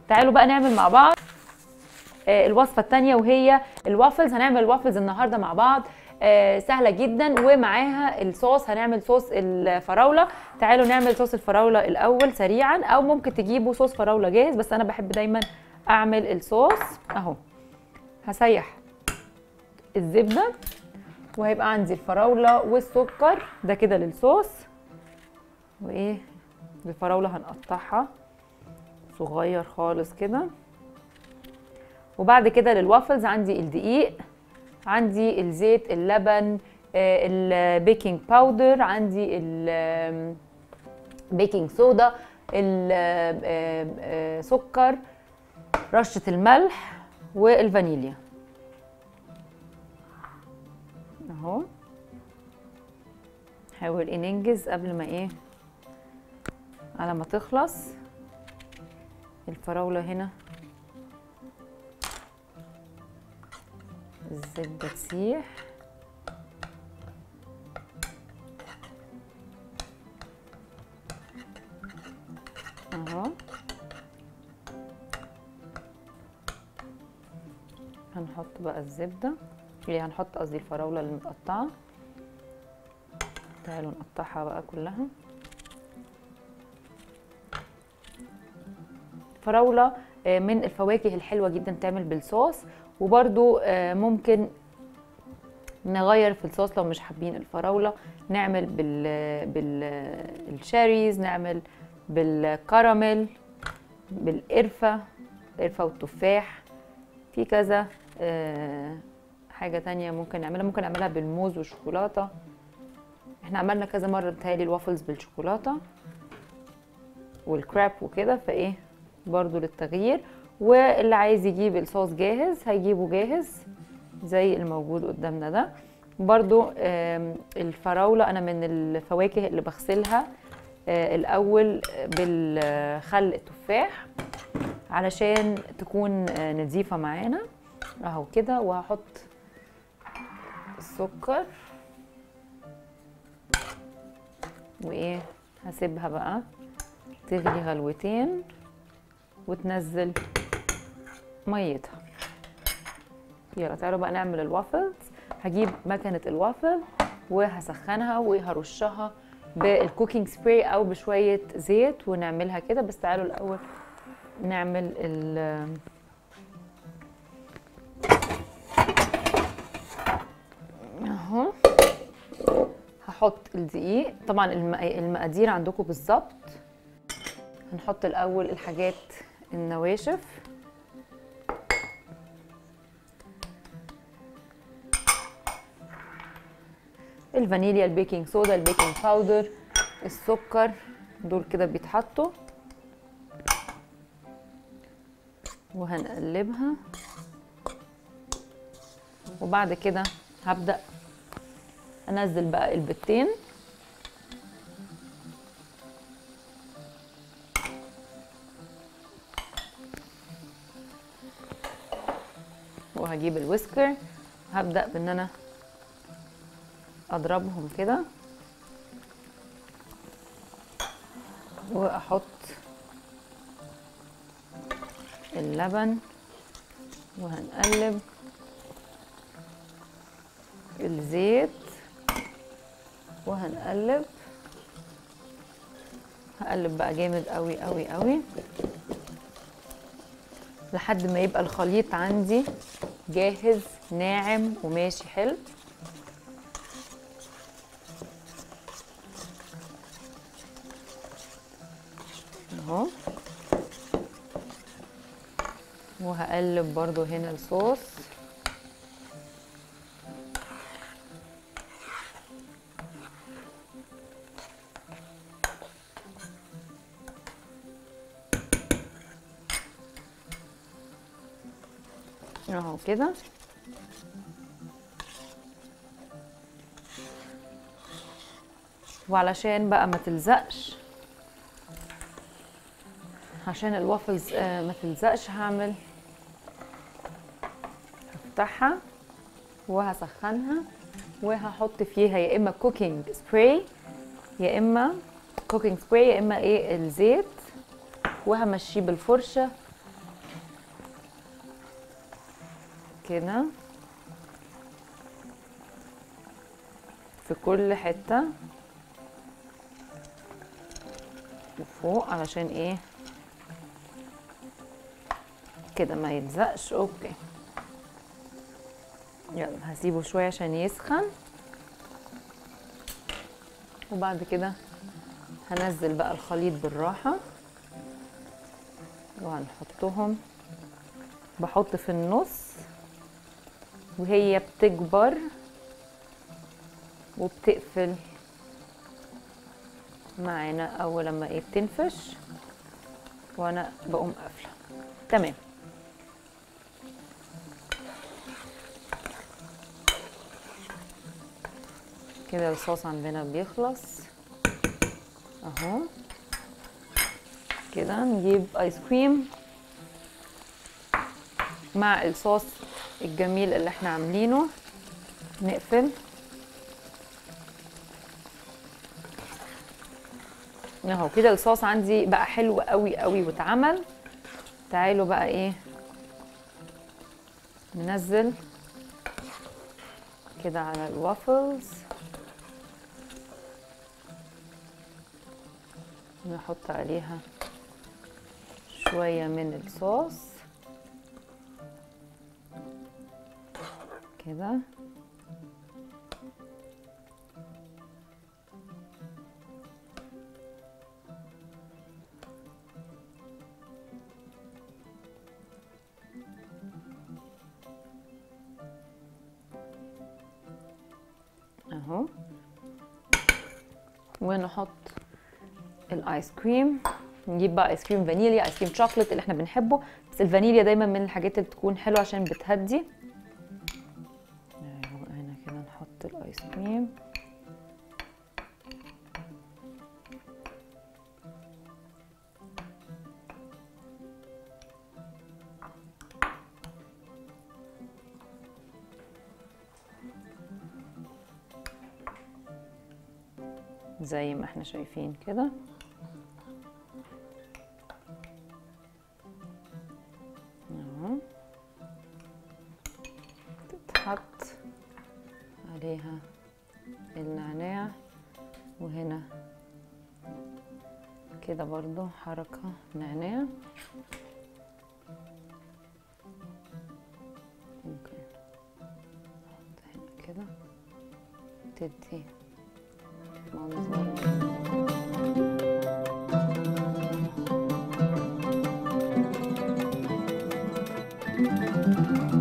تعالوا بقى نعمل مع بعض آه، الوصفه الثانيه وهي الوافلز هنعمل الوافلز النهارده مع بعض آه، سهله جدا ومعاها الصوص هنعمل صوص الفراوله تعالوا نعمل صوص الفراوله الاول سريعا او ممكن تجيبوا صوص فراوله جاهز بس انا بحب دايما اعمل الصوص اهو هسيح الزبده وهيبقى عندي الفراوله والسكر ده كده للصوص وايه الفراوله هنقطعها صغير خالص كده وبعد كده للوافلز عندي الدقيق عندي الزيت اللبن آه، البيكنج باودر عندي البيكنج صودا السكر رشة الملح والفانيليا اهو نحاول ايه ننجز قبل ما ايه على ما تخلص الفراولة هنا الزبدة تسيح اهو هنحط بقى الزبدة اللي هنحط قصدي الفراولة المتقطعة تعالوا نقطعها بقى كلها فراولة آه، من الفواكه الحلوة جدا تعمل بالصوص وبرده ممكن نغير في الصوص لو مش حابين الفراولة نعمل بال بالشاريز نعمل بالكراميل بالقرفة قرفة والتفاح في كذا آه، حاجة تانية ممكن نعملها ممكن نعملها بالموز والشوكولاتة احنا عملنا كذا مرة بتهيألي الوافلز بالشوكولاتة والكراب وكده فايه برضو للتغيير واللي عايز يجيب الصوص جاهز هيجيبه جاهز زي الموجود قدامنا ده برضو آم، الفراولة أنا من الفواكه اللي بغسلها آه، الأول بالخل التفاح علشان تكون آه، نظيفة معانا أهو كده وهحط السكر وإيه هسيبها بقى تغلي غلوتين وتنزل ميتها يلا تعالوا بقى نعمل الوافلز هجيب مكنة الوافل وهسخنها وهرشها بالكوكينج سبراي او بشوية زيت ونعملها كده بس تعالوا الاول نعمل ال اهو هحط الدقيق طبعا الم- المقادير عندكم بالظبط هنحط الاول الحاجات النواشف الفانيليا البيكنج صودا البيكنج باودر السكر دول كده بيتحطوا وهنقلبها وبعد كده هبدأ انزل بقى البتين وهجيب الويسكر هبدأ بان انا اضربهم كده واحط اللبن وهنقلب الزيت وهنقلب هقلب بقى جامد قوي قوي قوي لحد ما يبقى الخليط عندي جاهز ناعم وماشي حلو اهو وهقلب برضو هنا الصوص اهو كده وعلشان بقى ما تلزقش عشان الوافلز آه، ما تلزقش هعمل هفتحها وهسخنها وهحط فيها يا اما كوكينج سبراي يا اما كوكينج سبراي يا اما ايه الزيت وهمشيه بالفرشه كده في كل حتة وفوق علشان ايه كده ما يلزقش اوكي يلا هسيبه شوية عشان يسخن وبعد كده هنزل بقى الخليط بالراحة وهنحطهم بحط في النص وهي بتكبر وبتقفل معانا اول لما ايه بتنفش وانا بقوم قافله تمام كده الصوص عندنا بيخلص اهو كده نجيب ايس كريم مع الصوص الجميل اللي احنا عاملينه نقفل اهو كده الصوص عندي بقى حلو قوي قوي واتعمل تعالوا بقى ايه ننزل كده على الوافلز نحط عليها شوية من الصوص كده اهو ونحط الايس كريم نجيب بقى ايس كريم فانيليا ايس كريم شوكليت اللي احنا بنحبه بس الفانيليا دايما من الحاجات اللي بتكون حلوه عشان بتهدي ايوه هنا كده نحط الايس كريم زي ما احنا شايفين كده اهو تتحط عليها النعناع وهنا كده برضو حركة نعناع ممكن نحط هنا كده تدي منظر